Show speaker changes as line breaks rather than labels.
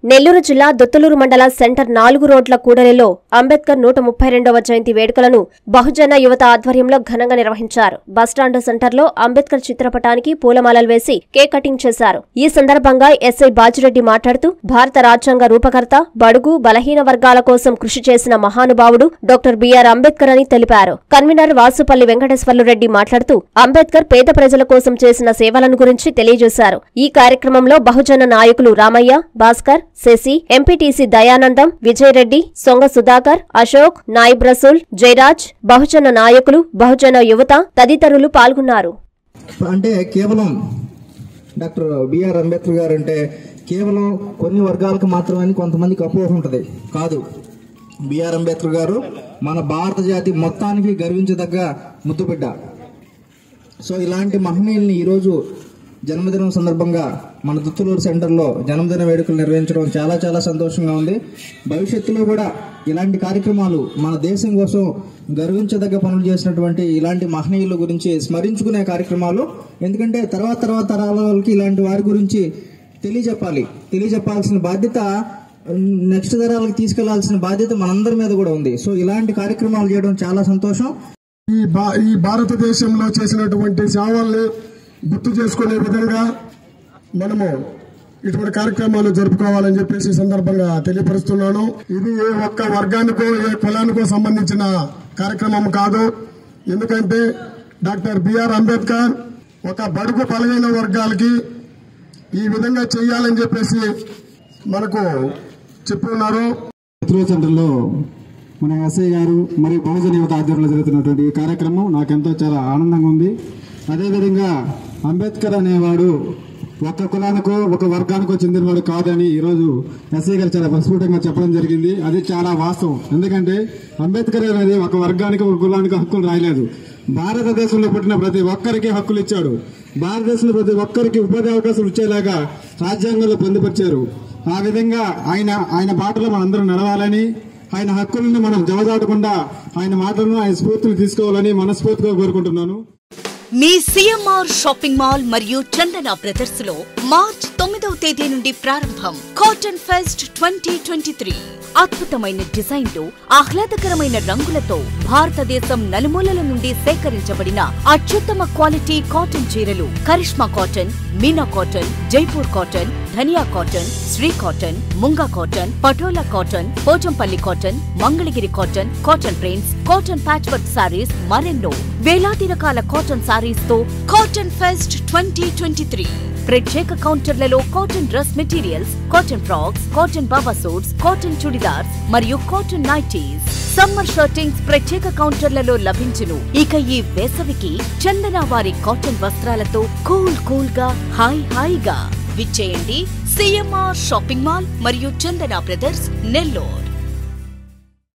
నెల్లూరు జిల్లా దొత్తలూరు మండల సెంటర్ నాలుగు రోడ్ల కూడలిలో అంబేద్కర్ నూట ముప్పై రెండవ జయంతి వేడుకలను బహుజన యువత ఆధ్వర్యంలో ఘనంగా నిర్వహించారు బస్టాండ్ సెంటర్లో అంబేద్కర్ చిత్రపటానికి పూలమాలలు వేసి కేక్ కటింగ్ చేశారు ఈ సందర్భంగా ఎస్ఐ బాజిరెడ్డి మాట్లాడుతూ భారత రాజ్యాంగ రూపకర్త బడుగు బలహీన వర్గాల కోసం కృషి చేసిన మహానుభావుడు డాక్టర్ బిఆర్ అంబేద్కర్ అని తెలిపారు కన్వీనర్ వాసుపల్లి వెంకటేశ్వర్లు రెడ్డి మాట్లాడుతూ అంబేద్కర్ పేద ప్రజల కోసం చేసిన సేవలను గురించి తెలియజేశారు ఈ కార్యక్రమంలో బహుజన నాయకులు రామయ్య భాస్కర్ శశి ఎంపీటీసీ దయానందం విజయరెడ్డి సొంగ సుధాకర్ అశోక్ నాయిబ్ రసూల్ జయరాజ్ బహుజన నాయకులు బహుజన యువత తదితరులు పాల్గొన్నారు
అంటే కేవలం డాక్టర్ బిఆర్ అంబేద్కర్ గారు అంటే కేవలం కొన్ని వర్గాలకు మాత్రమే కొంతమందికి అపోహ ఉంటుంది కాదు బిఆర్ అంబేద్కర్ గారు మన భారత జాతి మొత్తానికి గర్వించదగ్గ ముద్దుబిడ్డ సో ఇలాంటి మహనీయుల్ని ఈరోజు జన్మదినం సందర్భంగా మన దుత్తులూరు సెంటర్లో జన్మదిన వేడుకలు నిర్వహించడం చాలా చాలా సంతోషంగా ఉంది భవిష్యత్తులో కూడా ఇలాంటి కార్యక్రమాలు మన దేశం కోసం గర్వించదగ్గ పనులు చేసినటువంటి ఇలాంటి మహనీయుల గురించి స్మరించుకునే కార్యక్రమాలు ఎందుకంటే తర్వాత తర్వాత తరాల వాళ్ళకి ఇలాంటి వారి గురించి తెలియజెప్పాలి తెలియజెప్పాల్సిన బాధ్యత నెక్స్ట్ తరాలకు తీసుకెళ్లాల్సిన బాధ్యత మనందరి మీద కూడా ఉంది సో ఇలాంటి కార్యక్రమాలు చేయడం చాలా సంతోషం
ఈ భా ఈ భారతదేశంలో చేసినటువంటి సేవల్ని గుర్తు చేసుకునే విధంగా మనము ఇటువంటి కార్యక్రమాలు జరుపుకోవాలని చెప్పేసి ఈ సందర్భంగా తెలియపరుస్తున్నాను ఇది ఏ ఒక్క వర్గానికో ఏ కులానికో సంబంధించిన కార్యక్రమం కాదు ఎందుకంటే డాక్టర్ బిఆర్ అంబేద్కర్ ఒక బడుగు బలహీన వర్గాలకి ఈ విధంగా చేయాలని చెప్పేసి మనకు చెప్పున్నారు
త్రూ సెంటర్లో మన ఎస్ఐ గారు మరియు బహుజన యువత ఆధ్వర్యంలో జరుగుతున్నటువంటి ఈ కార్యక్రమం నాకెంతో చాలా ఆనందంగా ఉంది అదేవిధంగా అంబేద్కర్ అనేవాడు ఒక కులానికో ఒక వర్గానికో చెందినవాడు కాదని ఈరోజు ఎస్ఐ గారు చాలా ప్రస్ఫుటంగా చెప్పడం జరిగింది అది చాలా వాస్తవం ఎందుకంటే అంబేద్కర్ అనేది ఒక వర్గానికి ఒక కులానికి హక్కులు రాయలేదు భారతదేశంలో పుట్టిన ప్రతి ఒక్కరికి హక్కులు ఇచ్చాడు భారతదేశంలో ప్రతి ఒక్కరికి ఉపాధి అవకాశాలు ఇచ్చేలాగా రాజ్యాంగంలో పొందుపరిచారు ఆ విధంగా ఆయన ఆయన బాటలో మనందరం నడవాలని ఆయన హక్కులను మనం జవదాటకుండా ఆయన మాటలను ఆయన స్ఫూర్తిని తీసుకోవాలని మనస్ఫూర్తిగా కోరుకుంటున్నాను
మీ సిఎంఆర్ షాపింగ్ మాల్ మరియు చందన బ్రదర్స్ లో మార్చ్ తొమ్మిదవ తేదీ నుండి ప్రారంభం cotton fest twenty twenty three అద్భుతమైన డిజైన్లు ఆహ్లాదకరమైన రంగులతో భారతదేశం నలుమూలల నుండి సేకరించబడిన అత్యుత్తమ క్వాలిటీ కాటన్ చీరలు Karishma cotton Meena cotton Jaipur cotton Dhaniya cotton Shri cotton Munga cotton Patola cotton Pochampally cotton Mangalagiri cotton cotton prints cotton patchwork saris మరెన్నో వేలాది రకాల కాటన్ సారీస్ తో cotton fest twenty twenty three ప్రత్యేక కౌంటర్లలో cotton dress materials cotton frocks cotton baba suits cotton churidars మరియు కాటన్ నైటీస్ సమ్మర్ షర్టింగ్స్ ప్రత్యేక కౌంటర్లలో లభించును ఇక ఈ వేసవికి చందన వారి కాటన్ వస్త్రాలతో కూల్ కూల్ గా హాయ్ హాయిగా విచ్చేయండి సిఎంఆర్ షాపింగ్ మాల్ మరియు చందన బ్రదర్స్ నెల్లూరు